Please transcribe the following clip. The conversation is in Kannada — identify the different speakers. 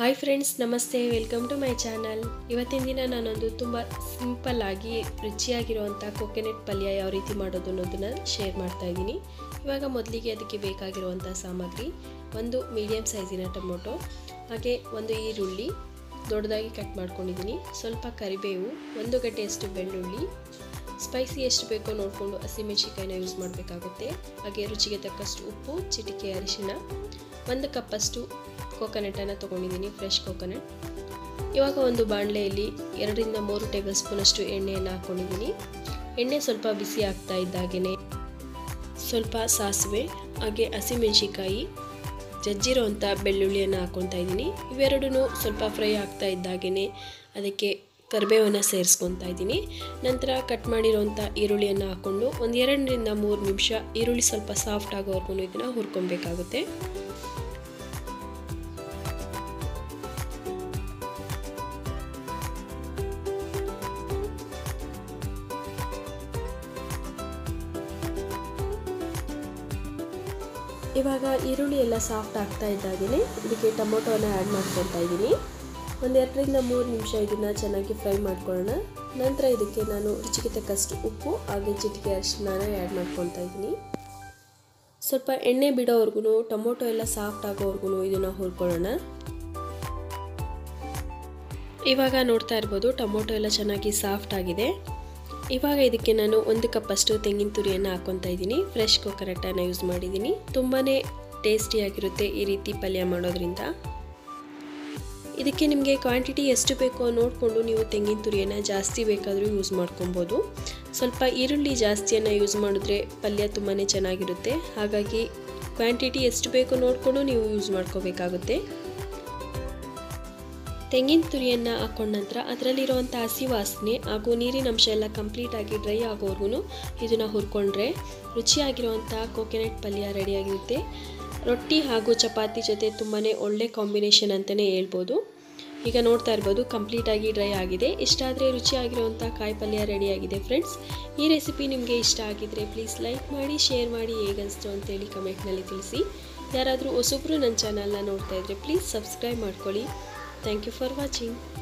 Speaker 1: ಹಾಯ್ ಫ್ರೆಂಡ್ಸ್ ನಮಸ್ತೆ ವೆಲ್ಕಮ್ ಟು ಮೈ ಚಾನಲ್ ಇವತ್ತಿನ ದಿನ ನಾನೊಂದು ತುಂಬ ಸಿಂಪಲ್ ಆಗಿ ರುಚಿಯಾಗಿರುವಂಥ ಕೊಕೊನೆಟ್ ಪಲ್ಯ ಯಾವ ರೀತಿ ಮಾಡೋದು ಅನ್ನೋದನ್ನು ಶೇರ್ ಮಾಡ್ತಾ ಇದ್ದೀನಿ ಇವಾಗ ಮೊದಲಿಗೆ ಅದಕ್ಕೆ ಬೇಕಾಗಿರುವಂಥ ಸಾಮಗ್ರಿ ಒಂದು ಮೀಡಿಯಮ್ ಸೈಜಿನ ಟೊಮೊಟೊ ಹಾಗೆ ಒಂದು ಈರುಳ್ಳಿ ದೊಡ್ಡದಾಗಿ ಕಟ್ ಮಾಡ್ಕೊಂಡಿದ್ದೀನಿ ಸ್ವಲ್ಪ ಕರಿಬೇವು ಒಂದು ಗಡ್ಡೆಯಷ್ಟು ಬೆಳ್ಳುಳ್ಳಿ ಸ್ಪೈಸಿ ಎಷ್ಟು ಬೇಕೋ ನೋಡಿಕೊಂಡು ಹಸಿಮೆಣಸಿಕಾಯಿನ ಯೂಸ್ ಮಾಡಬೇಕಾಗುತ್ತೆ ಹಾಗೆ ರುಚಿಗೆ ತಕ್ಕಷ್ಟು ಉಪ್ಪು ಚಿಟಿಕೆ ಅರಿಶಿಣ ಒಂದು ಕಪ್ಪಷ್ಟು ಕೋಕೋನಟನ್ನು ತೊಗೊಂಡಿದ್ದೀನಿ ಫ್ರೆಶ್ ಕೋಕೋನಟ್ ಇವಾಗ ಒಂದು ಬಾಣಲೆಯಲ್ಲಿ ಎರಡರಿಂದ ಮೂರು ಟೇಬಲ್ ಸ್ಪೂನಷ್ಟು ಎಣ್ಣೆಯನ್ನು ಹಾಕ್ಕೊಂಡಿದ್ದೀನಿ ಎಣ್ಣೆ ಸ್ವಲ್ಪ ಬಿಸಿ ಆಗ್ತಾ ಇದ್ದಾಗೇ ಸ್ವಲ್ಪ ಸಾಸಿವೆ ಹಾಗೆ ಹಸಿಮೆಣಸಿಕಾಯಿ ಜಜ್ಜಿರೋವಂಥ ಬೆಳ್ಳುಳ್ಳಿಯನ್ನು ಹಾಕ್ಕೊತಾ ಇದ್ದೀನಿ ಇವೆರಡೂ ಸ್ವಲ್ಪ ಫ್ರೈ ಆಗ್ತಾ ಇದ್ದಾಗೇ ಅದಕ್ಕೆ ಕರಿಬೇವನ್ನು ಸೇರಿಸ್ಕೊತಾ ಇದ್ದೀನಿ ನಂತರ ಕಟ್ ಮಾಡಿರೋವಂಥ ಈರುಳ್ಳಿಯನ್ನು ಹಾಕ್ಕೊಂಡು ಒಂದು ಎರಡರಿಂದ ಮೂರು ನಿಮಿಷ ಈರುಳ್ಳಿ ಸ್ವಲ್ಪ ಸಾಫ್ಟ್ ಆಗೋವರೆಗೂ ಇದನ್ನು ಹುರ್ಕೊಬೇಕಾಗುತ್ತೆ ಇವಾಗ ಈರುಳ್ಳಿ ಎಲ್ಲ ಸಾಫ್ಟ್ ಆಗ್ತಾ ಇದ್ದಾಗೇ ಇದಕ್ಕೆ ಟೊಮೊಟೊನ ಆ್ಯಡ್ ಮಾಡ್ಕೊತಾ ಇದ್ದೀನಿ ಒಂದು ಎರಡರಿಂದ ಮೂರು ನಿಮಿಷ ಇದನ್ನು ಚೆನ್ನಾಗಿ ಫ್ರೈ ಮಾಡ್ಕೊಳ್ಳೋಣ ನಂತರ ಇದಕ್ಕೆ ನಾನು ರುಚಿಗೆ ತಕ್ಕಷ್ಟು ಉಪ್ಪು ಹಾಗೆ ಚಿಟಿಕೆ ಅರಿಶಿನ ಆ್ಯಡ್ ಮಾಡ್ಕೊತಾ ಇದ್ದೀನಿ ಸ್ವಲ್ಪ ಎಣ್ಣೆ ಬಿಡೋವರೆಗೂ ಟೊಮೊಟೊ ಎಲ್ಲ ಸಾಫ್ಟ್ ಆಗೋವರೆಗೂ ಇದನ್ನು ಹುರ್ಕೊಳ್ಳೋಣ ಇವಾಗ ನೋಡ್ತಾ ಇರ್ಬೋದು ಟೊಮೊಟೊ ಎಲ್ಲ ಚೆನ್ನಾಗಿ ಸಾಫ್ಟ್ ಆಗಿದೆ ಇವಾಗ ಇದಕ್ಕೆ ನಾನು ಒಂದು ಕಪ್ಪಷ್ಟು ತೆಂಗಿನ ತುರಿಯನ್ನು ಹಾಕ್ಕೊತಾ ಇದ್ದೀನಿ ಫ್ರೆಶ್ ಕೊಕೊನಟನ್ನು ಯೂಸ್ ಮಾಡಿದ್ದೀನಿ ತುಂಬಾ ಟೇಸ್ಟಿಯಾಗಿರುತ್ತೆ ಈ ರೀತಿ ಪಲ್ಯ ಮಾಡೋದ್ರಿಂದ ಇದಕ್ಕೆ ನಿಮಗೆ ಕ್ವಾಂಟಿಟಿ ಎಷ್ಟು ಬೇಕೋ ನೋಡಿಕೊಂಡು ನೀವು ತೆಂಗಿನ ತುರಿಯನ್ನು ಜಾಸ್ತಿ ಬೇಕಾದರೂ ಯೂಸ್ ಮಾಡ್ಕೊಬೋದು ಸ್ವಲ್ಪ ಈರುಳ್ಳಿ ಜಾಸ್ತಿಯನ್ನು ಯೂಸ್ ಮಾಡಿದ್ರೆ ಪಲ್ಯ ತುಂಬಾ ಚೆನ್ನಾಗಿರುತ್ತೆ ಹಾಗಾಗಿ ಕ್ವಾಂಟಿಟಿ ಎಷ್ಟು ಬೇಕೋ ನೋಡಿಕೊಂಡು ನೀವು ಯೂಸ್ ಮಾಡ್ಕೋಬೇಕಾಗುತ್ತೆ ತೆಂಗಿನ ತುರಿಯನ್ನು ಹಾಕೊಂಡ ನಂತರ ಅದರಲ್ಲಿರುವಂಥ ಹಸಿ ವಾಸನೆ ಹಾಗೂ ನೀರಿನ ಅಂಶ ಎಲ್ಲ ಕಂಪ್ಲೀಟಾಗಿ ಡ್ರೈ ಆಗೋವರೆಗೂ ಇದನ್ನು ಹುರ್ಕೊಂಡ್ರೆ ರುಚಿಯಾಗಿರುವಂಥ ಕೋಕೋನಟ್ ಪಲ್ಯ ರೆಡಿಯಾಗಿರುತ್ತೆ ರೊಟ್ಟಿ ಹಾಗೂ ಚಪಾತಿ ಜೊತೆ ತುಂಬಾ ಒಳ್ಳೆ ಕಾಂಬಿನೇಷನ್ ಅಂತಲೇ ಹೇಳ್ಬೋದು ಈಗ ನೋಡ್ತಾ ಇರ್ಬೋದು ಕಂಪ್ಲೀಟಾಗಿ ಡ್ರೈ ಆಗಿದೆ ಇಷ್ಟಾದರೆ ರುಚಿಯಾಗಿರುವಂಥ ಕಾಯಿ ಪಲ್ಯ ರೆಡಿಯಾಗಿದೆ ಫ್ರೆಂಡ್ಸ್ ಈ ರೆಸಿಪಿ ನಿಮಗೆ ಇಷ್ಟ ಆಗಿದ್ದರೆ ಪ್ಲೀಸ್ ಲೈಕ್ ಮಾಡಿ ಶೇರ್ ಮಾಡಿ ಹೇಗನ್ನಿಸ್ತು ಅಂತೇಳಿ ಕಮೆಂಟ್ನಲ್ಲಿ ತಿಳಿಸಿ ಯಾರಾದರೂ ಹೊಸೊಬ್ಬರು ನನ್ನ ಚಾನಲ್ನ ನೋಡ್ತಾ ಇದ್ದರೆ ಪ್ಲೀಸ್ ಸಬ್ಸ್ಕ್ರೈಬ್ ಮಾಡ್ಕೊಳ್ಳಿ ಥ್ಯಾಂಕ್ ಯು ಫಾರ್ ವಾಚಿಂಗ್